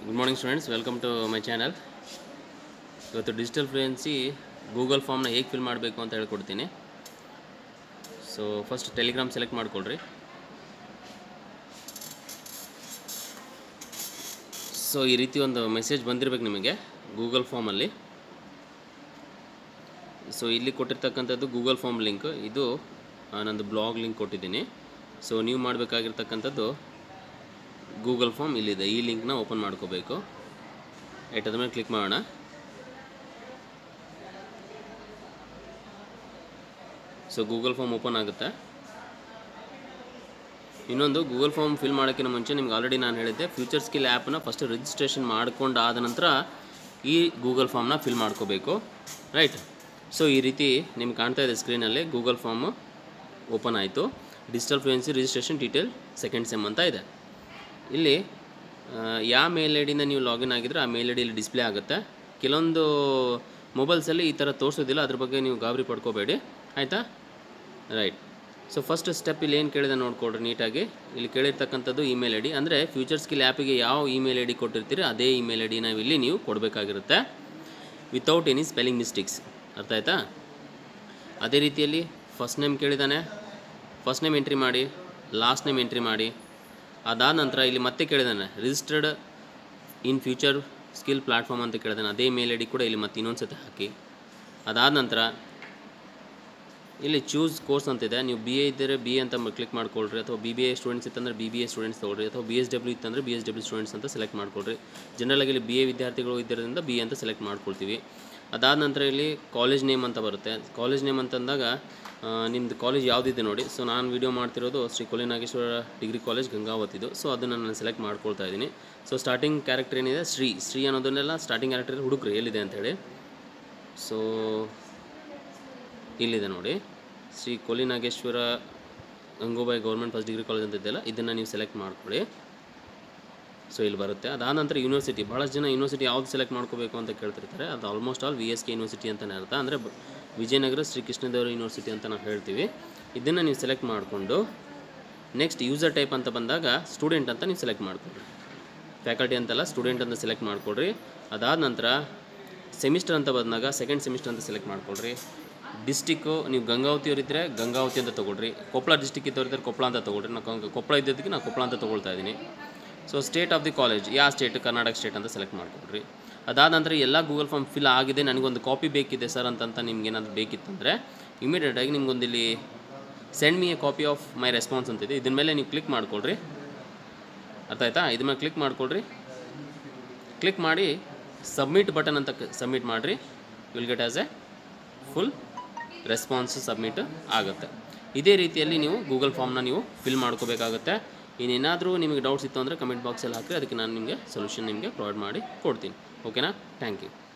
good morning students welcome to my channel ಇವತ್ತು digital fluency Google ಫಾರ್ಮ್ನ ಹೇಗೆ fill ಮಾಡಬೇಕು ಅಂತ ಹೇಳ್ಕೊಡ್ತೀನಿ ಸೊ ಫಸ್ಟ್ ಟೆಲಿಗ್ರಾಮ್ ಸೆಲೆಕ್ಟ್ ಮಾಡ್ಕೊಳ್ರಿ ಸೊ ಈ ರೀತಿ ಒಂದು ಮೆಸೇಜ್ ಬಂದಿರಬೇಕು ನಿಮಗೆ ಗೂಗಲ್ ಫಾರ್ಮಲ್ಲಿ ಸೊ ಇಲ್ಲಿ ಕೊಟ್ಟಿರ್ತಕ್ಕಂಥದ್ದು ಗೂಗಲ್ ಫಾರ್ಮ್ ಲಿಂಕ್ ಇದು ಆ, ನಂದು ಬ್ಲಾಗ್ ಲಿಂಕ್ ಕೊಟ್ಟಿದ್ದೀನಿ ಸೊ ನೀವು ಮಾಡಬೇಕಾಗಿರ್ತಕ್ಕಂಥದ್ದು ಗೂಗಲ್ ಫಾರ್ಮ್ ಇಲ್ಲಿದೆ ಈ ಲಿಂಕ್ನ ಓಪನ್ ಮಾಡ್ಕೋಬೇಕು ರೈಟ್ ಅದ್ರ ಮೇಲೆ ಕ್ಲಿಕ್ ಮಾಡೋಣ ಸೊ ಗೂಗಲ್ ಫಾರ್ಮ್ ಓಪನ್ ಆಗುತ್ತೆ ಇನ್ನೊಂದು ಗೂಗಲ್ ಫಾರ್ಮ್ ಫಿಲ್ ಮಾಡೋಕ್ಕಿಂತ ಮುಂಚೆ ನಿಮ್ಗೆ ಆಲ್ರೆಡಿ ನಾನು ಹೇಳಿದ್ದೆ ಫ್ಯೂಚರ್ ಸ್ಕಿಲ್ ಆ್ಯಪ್ನ ಫಸ್ಟ್ ರಿಜಿಸ್ಟ್ರೇಷನ್ ಮಾಡ್ಕೊಂಡು ಆದ ನಂತರ ಈ ಗೂಗಲ್ ಫಾರ್ಮ್ನ ಫಿಲ್ ಮಾಡ್ಕೋಬೇಕು ರೈಟ್ ಸೊ ಈ ರೀತಿ ನಿಮ್ಗೆ ಕಾಣ್ತಾ ಇದೆ ಸ್ಕ್ರೀನಲ್ಲಿ ಗೂಗಲ್ ಫಾರ್ಮು ಓಪನ್ ಆಯಿತು digital fluency registration detail second sem ಅಂತ ಇದೆ ಇಲ್ಲಿ ಆ, ಯಾವ ಮೇಲ್ ಐ ಡಿಯಿಂದ ನೀವು ಲಾಗಿನ್ ಆಗಿದ್ರೆ ಆ ಮೇಲ್ ಐ ಡಿ ಇಲ್ಲಿ ಡಿಸ್ಪ್ಲೇ ಆಗುತ್ತೆ ಕೆಲವೊಂದು ಮೊಬೈಲ್ಸಲ್ಲಿ ಈ ಥರ ತೋರಿಸೋದಿಲ್ಲ ಅದ್ರ ಬಗ್ಗೆ ನೀವು ಗಾಬರಿ ಪಡ್ಕೋಬೇಡಿ ಆಯಿತಾ ರೈಟ್ ಸೊ ಫಸ್ಟ್ ಸ್ಟೆಪ್ ಇಲ್ಲಿ ಏನು ಕೇಳಿದೆ ನೋಡ್ಕೊಡ್ರಿ ನೀಟಾಗಿ ಇಲ್ಲಿ ಕೇಳಿರ್ತಕ್ಕಂಥದ್ದು ಇಮೇಲ್ ಐ ಡಿ ಅಂದರೆ ಫ್ಯೂಚರ್ ಸ್ಕಿಲ್ ಆ್ಯಪಿಗೆ ಯಾವ ಇಮೇಲ್ ಐ ಡಿ ಕೊಟ್ಟಿರ್ತೀರಿ ಅದೇ ಇಮೇಲ್ ಐ ಡಿನ ಇಲ್ಲಿ ನೀವು ಕೊಡಬೇಕಾಗಿರುತ್ತೆ ವಿತೌಟ್ ಎನಿ ಸ್ಪೆಲ್ಲಿಂಗ್ ಮಿಸ್ಟೇಕ್ಸ್ ಅರ್ಥ ಆಯ್ತಾ ಅದೇ ರೀತಿಯಲ್ಲಿ ಫಸ್ಟ್ ನೇಮ್ ಕೇಳಿದ್ದಾನೆ ಫಸ್ಟ್ ನೇಮ್ ಎಂಟ್ರಿ ಮಾಡಿ ಲಾಸ್ಟ್ ನೇಮ್ ಎಂಟ್ರಿ ಮಾಡಿ ಅದಾದ ನಂತರ ಇಲ್ಲಿ ಮತ್ತೆ ಕೇಳಿದ್ದಾನೆ registered in future skill platform ಅಂತ ಕೇಳಿದಾನೆ ಅದೇ ಮೇಲ್ ಐ ಡಿ ಕೂಡ ಇಲ್ಲಿ ಮತ್ತೆ ಇನ್ನೊಂದು ಸತಿ ಹಾಕಿ ಅದಾದ ನಂತರ ಇಲ್ಲಿ ಚೂಸ್ ಕೋರ್ಸ್ ಅಂತಿದೆ ನೀವು ಬಿ ಎ ಇದ್ದರೆ ಬಿ ಎ ಅಂತ ಕ್ಲಿಕ್ ಮಾಡ್ಕೊಳ್ರಿ ಅಥವಾ ಬಿ ಬಿ ಎ ಸ್ಟೂಡೆಂಟ್ಸ್ ಇತ್ತಂದ್ರೆ ಬಿ ಬಿ ಎ ಸ್ಟೂಡೆಂಟ್ಸ್ ತೊಗೊಳ್ರಿ ಅಥವಾ ಬಿ ಎಸ್ ಡಬ್ಲ್ಯೂ ಇತ್ತಂದ್ರೆ ಬಿ ಎಸ್ ಡಬ್ಲ್ಯೂ ಸ್ಟೂಡೆಂಟ್ಸ್ ಅಂತ ಸೆಲೆಕ್ಟ್ ಮಾಡ್ಕೊಳ್ರಿ ಜನರಲಾಗಿ ಇಲ್ಲಿ ಬಿ ಎ ವಿದ್ಯಾರ್ಥಿಗಳು ಇದ್ದರಿಂದ ಬಿ ಎ ಅಂತ ಸೆಲೆಕ್ಟ್ ಮಾಡ್ಕೊಳ್ತೀವಿ ಅದಾದ ನಂತರ ಇಲ್ಲಿ ಕಾಲೇಜ್ ನೇಮ್ ಅಂತ ಬರುತ್ತೆ ಕಾಲೇಜ್ ನೇಮ್ ಅಂತಂದಾಗ ಆ, ನಿಮ್ಮದು ಕಾಲೇಜ್ ಯಾವುದಿದೆ ನೋಡಿ ಸೊ ನಾನು ವೀಡಿಯೋ ಮಾಡ್ತಿರೋದು ಶ್ರೀ ಕೊಲಿನಾಗೇಶ್ವರ ಡಿಗ್ರಿ ಕಾಲೇಜ್ ಗಂಗಾವತಿದು ಸೊ ಅದನ್ನು ನಾನು ಸೆಲೆಕ್ಟ್ ಮಾಡ್ಕೊಳ್ತಾ ಇದ್ದೀನಿ ಸೊ ಸ್ಟಾರ್ಟಿಂಗ್ ಕ್ಯಾರೆಕ್ಟರ್ ಏನಿದೆ ಶ್ರೀ ಶ್ರೀ ಅನ್ನೋದನ್ನೆಲ್ಲ ಸ್ಟಾರ್ಟಿಂಗ್ ಕ್ಯಾರೆಕ್ಟರ್ ಹುಡುಕ್ರಿ ಎಲ್ಲಿದೆ ಅಂತೇಳಿ ಸೊ ಇಲ್ಲಿದೆ ನೋಡಿ Shri Kolinageshwara Gangubai government first degree college ಅಂತ ಇದೆಯಲ್ಲ ಇದನ್ನು ನೀವು ಸೆಲೆಕ್ಟ್ ಮಾಡ್ಕೊಳ್ಳಿ ಸೊ ಇಲ್ಲಿ ಬರುತ್ತೆ ಅದಾದ ನಂತರ ಯೂನಿವರ್ಸಿಟಿ ಭಾಳಷ್ಟು ಜನ ಯೂನಿವರ್ಸಿಟಿ ಯಾವ್ದು ಸೆಲೆಕ್ಟ್ ಮಾಡ್ಕೋಬೇಕು ಅಂತ ಕೇಳ್ತಿರ್ತಾರೆ ಅದು almost all V S K university ಅಂತಲೇ ಅರ್ಥ ಅಂದರೆ ಬ- ವಿಜಯನಗರ ಶ್ರೀ ಕೃಷ್ಣದೇವರ ಯೂನಿವರ್ಸಿಟಿ ಅಂತ ನಾವು ಹೇಳ್ತೀವಿ ಇದನ್ನು ನೀವು ಸೆಲೆಕ್ಟ್ ಮಾಡಿಕೊಂಡು ನೆಕ್ಸ್ಟ್ ಯೂಸರ್ ಟೈಪ್ ಅಂತ ಬಂದಾಗ ಸ್ಟೂಡೆಂಟ್ ಅಂತ ನೀವು ಸೆಲೆಕ್ಟ್ ಮಾಡ್ಕೊಳ್ರಿ ಫ್ಯಾಕಲ್ಟಿ ಅಂತಲ್ಲ ಸ್ಟೂಡೆಂಟ್ ಅಂತ ಸೆಲೆಕ್ಟ್ ಮಾಡ್ಕೊಳ್ರಿ ಅದಾದ ನಂತರ ಸೆಮಿಸ್ಟರ್ ಅಂತ ಬಂದಾಗ ಸೆಕೆಂಡ್ ಸೆಮಿಸ್ಟರ್ ಅಂತ ಸೆಲೆಕ್ಟ್ ಮಾಡ್ಕೊಳ್ರಿ ಡಿಸ್ಟಿಕ್ಕು ನೀವು ಗಂಗಾವತಿಯವರಿದ್ದರೆ ಗಂಗಾವತಿ ಅಂತ ತೊಗೊಳ್ರಿ ಕೊಪ್ಪಳ ಡಿಸ್ಟಿಕ್ ಇದ್ದವರಿದ್ದರೆ ಕೊಪ್ಪಳ ಅಂತ ತೊಗೊಳ್ರಿ ನಾವು ಗಂಗ- ಕೊಪ್ಪಳ ಇದ್ದದಕ್ಕೆ ನಾನು ಕೊಪ್ಪಳ ಅಂತ ತೊಗೊಳ್ತಾ ಇದ್ದೀನಿ so state of the college ಯಾವ ಸ್ಟೇಟ್ ಕರ್ನಾಟಕ ಸ್ಟೇಟ್ ಅಂತ ಸೆಲೆಕ್ಟ್ ಮಾಡ್ಕೊಳ್ರಿ ಅದಾದ ನಂತರ ಎಲ್ಲ ಗೂಗಲ್ ಫಾರ್ಮ್ ಫಿಲ್ ಆಗಿದೆ ನನಗೊಂದು ಕಾಪಿ ಬೇಕಿದೆ ಸರ್ ಅಂತಂತ ನಿಮ್ಗೆ ಏನಾದರೂ ಬೇಕಿತ್ತಂದರೆ ಇಮಿಡಿಯೇಟಾಗಿ ನಿಮ್ಗೊಂದು ಇಲ್ಲಿ send me a copy of my response ಅಂತಿದೆ ಇದ್ರ ಮೇಲೆ ನೀವು ಕ್ಲಿಕ್ ಮಾಡ್ಕೊಳ್ರಿ ಅರ್ಥ ಆಯ್ತಾ ಇದ್ರ ಮೇಲೆ ಕ್ಲಿಕ್ ಮಾಡ್ಕೊಳ್ರಿ ಕ್ಲಿಕ್ ಮಾಡಿ ಸಬ್ಮಿಟ್ ಬಟನ್ ಅಂತ ಸಬ್ಮಿಟ್ ಮಾಡಿರಿ will get as a full response submit ಆಗುತ್ತೆ ಇದೇ ರೀತಿಯಲ್ಲಿ ನೀವು ಗೂಗಲ್ ಫಾರ್ಮ್ನ ನೀವು ಫಿಲ್ ಮಾಡ್ಕೋಬೇಕಾಗುತ್ತೆ ಇನ್ನೇನಾದರೂ ನಿಮಗೆ ಡೌಟ್ಸ್ ಇತ್ತು ಅಂದರೆ ಕಮೆಂಟ್ ಬಾಕ್ಸಲ್ಲಿ ಹಾಕಿರಿ ಅದಕ್ಕೆ ನಾನು ನಿಮಗೆ ಸೊಲ್ಯೂಷನ್ ನಿಮಗೆ ಪ್ರೊವೈಡ್ ಮಾಡಿ ಕೊಡ್ತೀನಿ ಓಕೆನಾ ಥ್ಯಾಂಕ್ ಯು